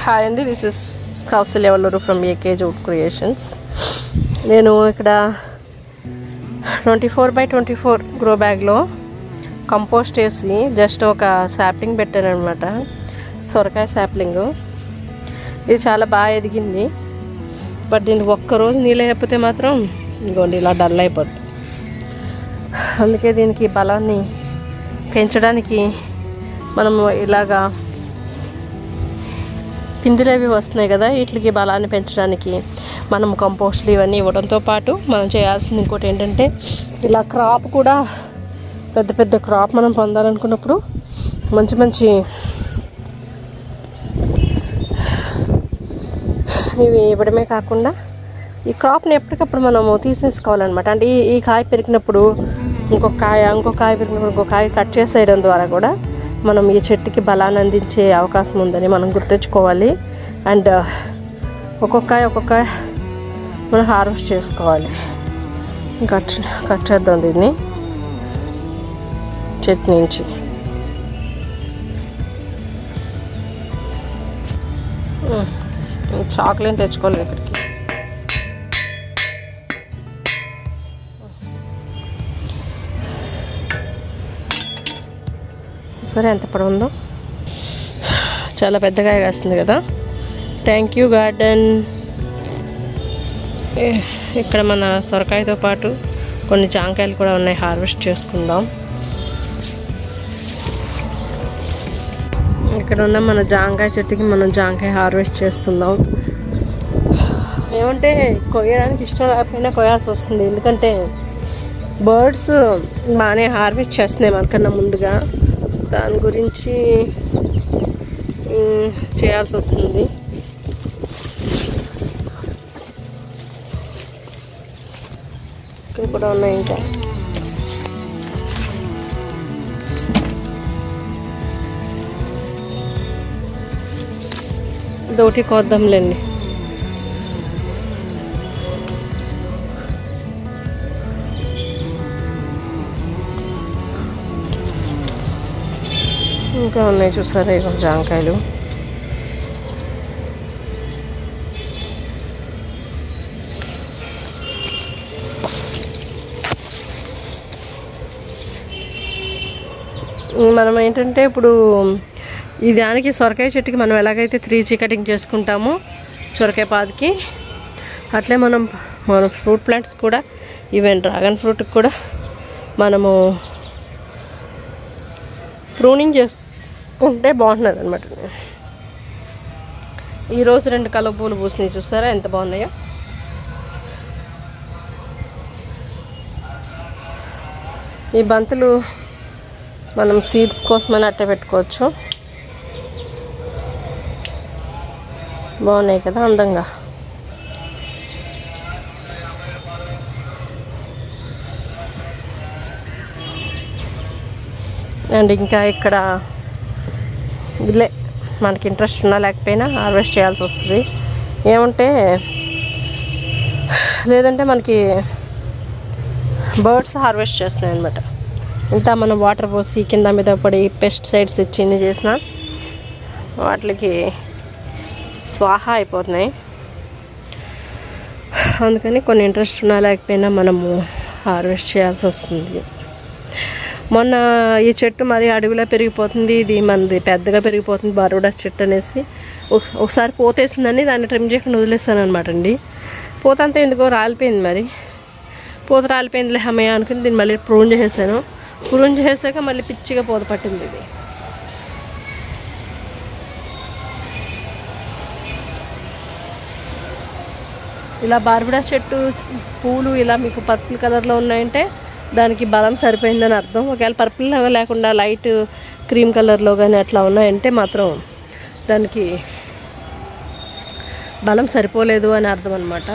Hi అండి this is Kausalya Valluru from AK jute creations నేను ఇక్కడ twenty four by twenty four grow బ్యాగ్లో compost వేసి జస్ట్ ఒక శాప్లింగ్ పెట్టాను అనమాట సొరకాయ శాప్లింగ్ ఇది చాలా బాగా ఎదిగింది బట్ దీనికి ఒక్కరోజు నీళ్ళు వేయకపోతే మాత్రం ఇదిగోండి ఇలా డల్ అయిపోద్ది అందుకే దీనికి బలాన్ని పెంచడానికి మనము ఇలాగా పిందులు అవి వస్తున్నాయి కదా వీటికి బలాన్ని పెంచడానికి మనం కంపోస్ట్లు ఇవన్నీ ఇవ్వడంతో పాటు మనం చేయాల్సింది ఇంకోటి ఏంటంటే ఇలా క్రాప్ కూడా పెద్ద పెద్ద క్రాప్ మనం పొందాలనుకున్నప్పుడు మంచి మంచి ఇవి ఇవ్వడమే కాకుండా ఈ క్రాప్ని ఎప్పటికప్పుడు మనము తీసేసుకోవాలన్నమాట అంటే ఈ ఈ కాయ పెరిగినప్పుడు ఇంకొక కాయ ఇంకొక కాయ పెరిగినప్పుడు ఇంకొక కాయ కట్ చేసేయడం ద్వారా కూడా మనం ఈ చెట్టుకి బలాన్ని అందించే అవకాశం ఉందని మనం గుర్తుంచుకోవాలి అండ్ ఒక్కొక్క కాయ ఒక్కొక్క కాయ మనం హార్వెస్ట్ చేసుకోవాలి కట్ కట్ చేద్దాం దీన్ని చెట్టు నుంచి చాక్లెట్ తెచ్చుకోవాలి ఇక్కడికి సరే ఎంత పొడవు ఉందో చాలా పెద్దగా కాస్తుంది కదా థ్యాంక్ యూ గార్డెన్ ఇక్కడ మన సొరకాయతో పాటు కొన్ని జాంకాయలు కూడా ఉన్నాయి హార్వెస్ట్ చేసుకుందాం ఇక్కడ ఉన్న మన జాంకాయ చెట్టుకి మనం జాంకాయ హార్వెస్ట్ చేసుకుందాం ఏమంటే కొయ్యడానికి ఇష్టం లేకపోయినా కొయ్యాల్సి వస్తుంది ఎందుకంటే బర్డ్స్ బాగానే హార్వెస్ట్ చేస్తున్నాయి మనకన్నా ముందుగా దాని గురించి ఉమ్, చేయాల్సి వస్తుంది ఇక్కడ కూడా ఉన్నాయి ఇంకా దోటి కోద్దాంలేండి ఇంకా ఉన్నాయి చూసారా ఇవి జాంకాయలు మనం ఏంటంటే ఇప్పుడు ఈ దానికి సొరకాయ చెట్టుకి మనం ఎలాగైతే త్రీ జీ కటింగ్ చేసుకుంటామో సొరకాయ పాదికి అట్లే మనం మన ఫ్రూట్ ప్లాంట్స్ కూడా ఈవెన్ డ్రాగన్ ఫ్రూట్కి కూడా మనము ప్రూనింగ్ చేసుకుంటే బాగుంటుంది అనమాట ఈరోజు రెండు కలువ పూలు పూసినాయి చూసారా ఎంత బాగున్నాయో ఈ బంతులు మనం సీడ్స్ కోసమని అట్టే పెట్టుకోవచ్చు బాగున్నాయి కదా అందంగా అండ్ ఇంకా ఇక్కడ ఇదిలే మనకి ఇంట్రెస్ట్ ఉన్నా లేకపోయినా హార్వెస్ట్ చేయాల్సి వస్తుంది ఏమంటే లేదంటే మనకి బర్డ్స్ హార్వెస్ట్ చేస్తున్నాయి అనమాట ఇంత మనం వాటర్ పోసి కింద మీద పడి పెస్టిసైడ్స్ ఇచ్చి ఇన్ని చేసిన వాటికి స్వాహ అయిపోతున్నాయి అందుకని కొన్ని ఇంట్రెస్ట్ ఉన్నా లేకపోయినా మనము హార్వెస్ట్ చేయాల్సి వస్తుంది మొన్న ఈ చెట్టు మరి అడవిలో పెరిగిపోతుంది ఇది మనది పెద్దగా పెరిగిపోతుంది బరోడా చెట్టు అనేసి ఒక- ఒకసారి పోతేసిందని దాన్ని ట్రిమ్ చేయకుండా వదిలేస్తాను అనమాట అండి పోత అంతా ఎందుకో రాలిపోయింది మరి పూత రాలిపోయిందిలే అమ్మయ్య అనుకుని దీన్ని మళ్ళీ ప్రూన్ చేసేసాను ప్రూన్ చేసాక మళ్ళీ పిచ్చిగా పూత పట్టింది ఇది ఇలా బార్బిడా చెట్టు పూలు ఇలా మీకు పర్పుల్ కలర్లో ఉన్నాయంటే దానికి బలం సరిపోయిందని అర్థం ఒకవేళ పర్పుల్ లేకుండా లైట్ క్రీమ్ కలర్లో కానీ అట్లా ఉన్నాయంటే మాత్రం దానికి బలం సరిపోలేదు అని అర్థం అనమాట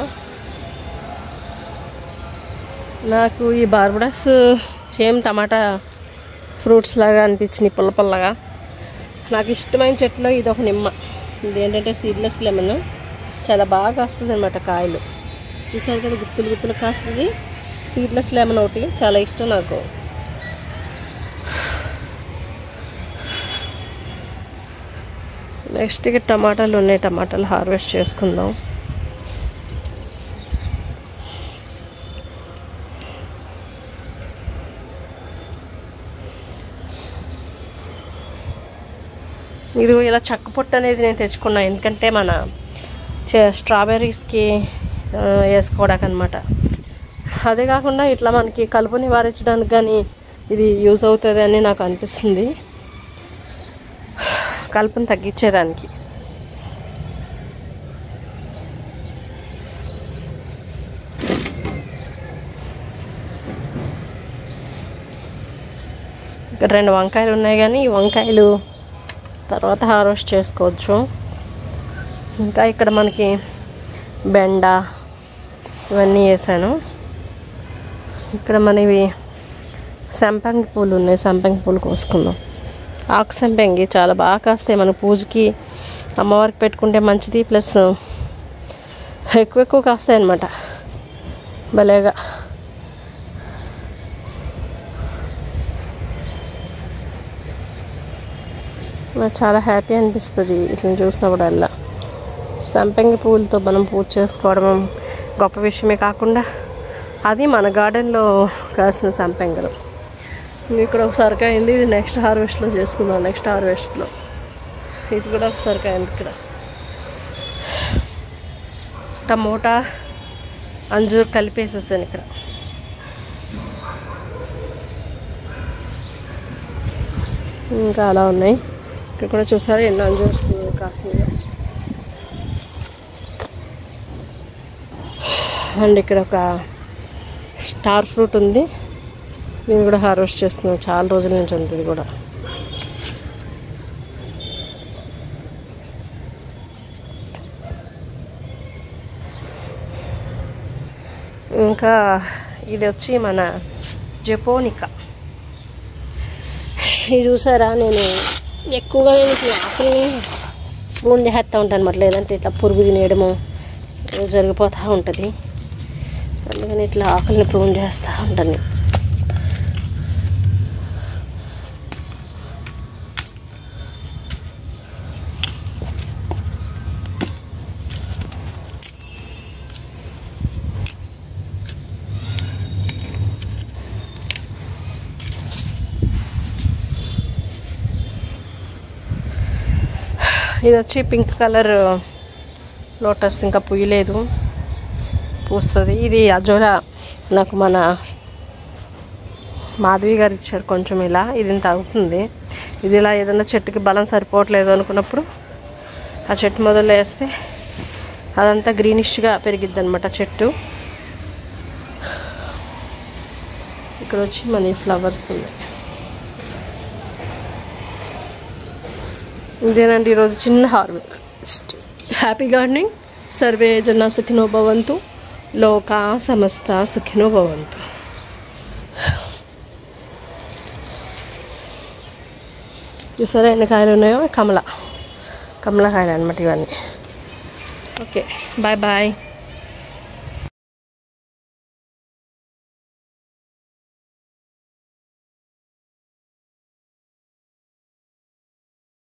నాకు ఈ బార్బడాస్ సేమ్ టమాటా ఫ్రూట్స్ లాగా అనిపించినాయి పుల్ల పుల్లగా నాకు ఇష్టమైన చెట్లో ఇది ఒక నిమ్మ ఇది ఏంటంటే సీడ్లెస్ లెమన్ చాలా బాగా కాస్తుంది అనమాట కాయలు చూసారు కదా గుత్తులు గుత్తులు కాస్తుంది సీడ్లెస్ లెమన్ ఒకటి చాలా ఇష్టం నాకు నెక్స్ట్ ఇక టమాటాలు ఉన్నాయి టమాటాలు హార్వెస్ట్ చేసుకుందాం ఇది ఇలా చెక్క పొట్టు అనేది నేను తెచ్చుకున్నా ఎందుకంటే మన చ- స్ట్రాబెర్రీస్కి ఆ, వేసుకోవడానికి అనమాట అదే కాకుండా ఇట్లా మనకి కలుపు నివారించడానికి కానీ ఇది యూజ్ అవుతుంది అని నాకు అనిపిస్తుంది కలుపుని తగ్గించేదానికి ఇక్కడ రెండు వంకాయలు ఉన్నాయి కానీ ఈ వంకాయలు తర్వాత హార్వెస్ట్ చేసుకోవచ్చు ఇంకా ఇక్కడ మనకి బెండ ఇవన్నీ వేసాను ఇక్కడ మనవి సంపంగి పూలు ఉన్నాయి సంపంగి పూలు కోసుకుందాం ఆకు సంపంగి చాలా బాగా కాస్తాయి మన పూజకి అమ్మవారికి పెట్టుకుంటే మంచిది ప్లస్ ఎక్కువ ఎక్కువ కాస్తాయి అన్నమాట భలేగా నాకు చాలా హ్యాపీ అనిపిస్తుంది ఇట్లా చూసినప్పుడల్లా సంపంగి పువ్వులతో మనం పూజ చేసుకోవడం గొప్ప విషయమే కాకుండా అది మన గార్డెన్లో కాసిన సంపెంగలు ఇక్కడ ఒక సొరకాయ అయింది ఇది నెక్స్ట్ హార్వెస్ట్లో చేసుకుందాం నెక్స్ట్ హార్వెస్ట్లో ఇది కూడా ఒక సొరకాయ అయింది ఇక్కడ టమోటా అంజూర్ కలిపేసేస్తాను ఇక్కడ ఇంకా అలా ఉన్నాయి ఇక్కడ కూడా చూసారు ఎన్నో అంజూర్స్ కాస్తున్నాయి అండ్ ఇక్కడ ఒక స్టార్ ఫ్రూట్ ఉంది నేను కూడా హార్వెస్ట్ చేస్తున్నాను చాలా రోజుల నుంచి ఉంది ఇది కూడా ఇంకా ఇది వచ్చి మన జపోనికా ఇది చూసారా నేను ఎక్కువగా నేను ఇట్లా ఆకుల్ని ప్రూన్ చేస్తూ ఉంటాను అనమాట లేదంటే ఇట్లా పురుగు తినేయడము ఏదో జరిగిపోతూ ఉంటుంది అందుకని ఇట్లా ఆకుల్ని ప్రూన్ చేస్తూ ఉంటాను నేను. ఇది వచ్చి పింక్ కలర్ లోటస్ ఇంకా పూయలేదు పూస్తుంది ఇది అజోలా నాకు మన మాధవి గారు ఇచ్చారు కొంచెం ఇలా ఇది ఇంత అవుతుంది ఇది ఇలా ఏదైనా చెట్టుకి బలం సరిపోవట్లేదు అనుకున్నప్పుడు ఆ చెట్టు మొదలు వేస్తే అదంతా గ్రీనిష్గా పెరిగిద్ది అనమాట చెట్టు ఇక్కడ వచ్చి మనీ ఫ్లవర్స్ ఉన్నాయి ఇదేనండి ఈరోజు చిన్న హార్వెస్ట్ హ్యాపీ గార్డెనింగ్ సర్వే జన సుఖినో భవంతు లోక సమస్త సుఖినో భవంతు చూసారా ఎన్ని కాయలు ఉన్నాయో కమల కమలకాయలు అనమాట ఇవన్నీ ఓకే బాయ్ బాయ్